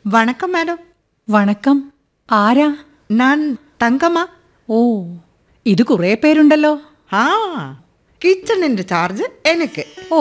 வணக்கம் மேடம் വണക്കം ആരാ நான் தங்கம்மா ഓ ഇത് കുറേ പേരുണ്ടല്ലോ ആ കിച്ചണിന്റെ ചാർജ് എനിക്ക് ഓ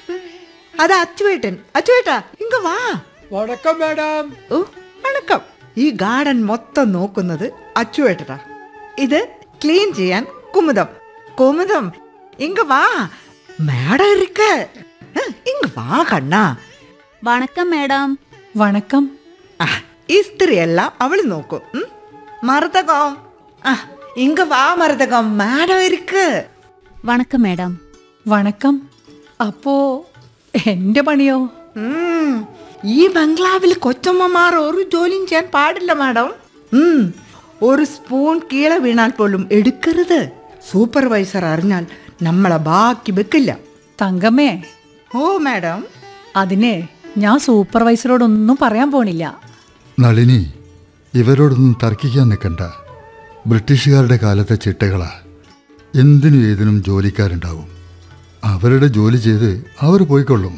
അത് അച്ചുവേട്ടൻ അച്ചുവേട്ടാ ഇങ്ങ വാ വണക്കം മാഡം ഓ വണക്കം ഈ ഗാർഡൻ മൊത്തം നോക്കുന്നത് അച്ചുവേട്ടനാ ഇത് ക്ലീൻ ചെയ്യാൻ കുമുദം കുമുദം ഇങ്ങ വാ മേഡം இருக்க அஹ், இங்க வா கண்ணா வணக்கம் மேடம் വണക്കം ആ, ഇസ്ത്രി എല്ലാം അവള് നോക്കും ഉം? മറുതകം ആ ഇങ്ങ വാ മറുതകം മേഡം ഇരിക്ക് வணக்கம் மேடம் വണക്കം അപ്പോ എന്റെ പണിയോ ഉം. ഈ ബംഗ്ലാവിൽ കൊച്ചമ്മമാർ ഒരു ജോലിയും ചെയ്യാൻ പാടില്ല മാഡം ഉം. ഒരു സ്പൂൺ കീഴെ വീണാൽ പോലും എടുക്കരുത് സൂപ്പർവൈസർ അറിഞ്ഞാൽ നമ്മളെ ബാക്കി വെക്കില്ല തങ്കമ്മേ ഓ മാഡം അതിനെ ഞാൻ സൂപ്പർവൈസറോടൊന്നും പറയാൻ പോണില്ല നളിനി ഇവരോടൊന്നും തർക്കിക്കാൻ നിൽക്കണ്ട ബ്രിട്ടീഷുകാരുടെ കാലത്തെ ചിട്ടകളാ എന്തിനും ഏതിനും ജോലിക്കാരുണ്ടാവും അവരുടെ ജോലി ചെയ്ത് അവർ പോയിക്കൊള്ളും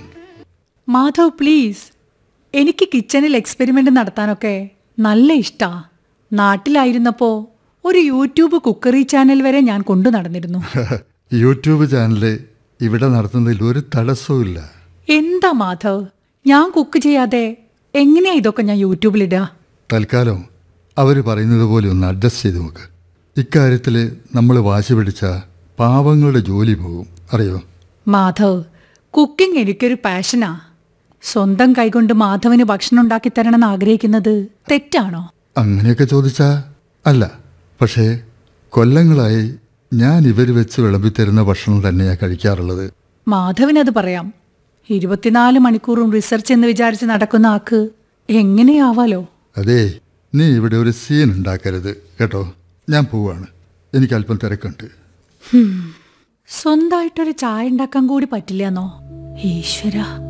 മാധവ് പ്ലീസ് എനിക്ക് കിച്ചണിൽ എക്സ്പെരിമെന്റ് നടത്താനൊക്കെ നല്ല ഇഷ്ടാ നാട്ടിലായിരുന്നപ്പോ ഒരു യൂട്യൂബ് കുക്കറി ചാനൽ വരെ ഞാൻ കൊണ്ടു നടന്നിരുന്നു യൂട്യൂബ് ചാനല് ഇവിടെ നടത്തുന്നതിൽ ഒരു തടസ്സവും ഇല്ല എന്താ മാധവ് ഞാൻ കുക്ക് ചെയ്യാതെ എങ്ങനെയാ ഇതൊക്കെ ഞാൻ യൂട്യൂബിലിടുക തൽക്കാലം അവർ പറയുന്നത് പോലെ ഒന്ന് അഡ്ജസ്റ്റ് ചെയ്ത് നോക്ക് ഇക്കാര്യത്തിൽ നമ്മൾ വാശി പിടിച്ച പാവങ്ങളുടെ ജോലി പോകും അറിയോ മാധവ് കുക്കിംഗ് എനിക്കൊരു പാഷനാ സ്വന്തം കൈകൊണ്ട് മാധവന് ഭക്ഷണം ഉണ്ടാക്കി തരണമെന്ന് ആഗ്രഹിക്കുന്നത് തെറ്റാണോ അങ്ങനെയൊക്കെ ചോദിച്ചാ അല്ല പക്ഷേ കൊല്ലങ്ങളായി ഞാൻ ഇവർ വെച്ച് വിളമ്പിത്തരുന്ന ഭക്ഷണം തന്നെയാണ് കഴിക്കാറുള്ളത് മാധവനത് പറയാം ഇരുപത്തിനാല് മണിക്കൂറും റിസർച്ച് എന്ന് വിചാരിച്ച് നടക്കുന്ന ആക്ക് എങ്ങനെയാവാലോ അതേ നീ ഇവിടെ ഒരു സീൻ ഉണ്ടാക്കരുത് കേട്ടോ ഞാൻ പോവാണ് എനിക്ക് അല്പം തിരക്കുണ്ട് സ്വന്തമായിട്ടൊരു ചായ ഉണ്ടാക്കാൻ കൂടി പറ്റില്ലെന്നോ ഈശ്വര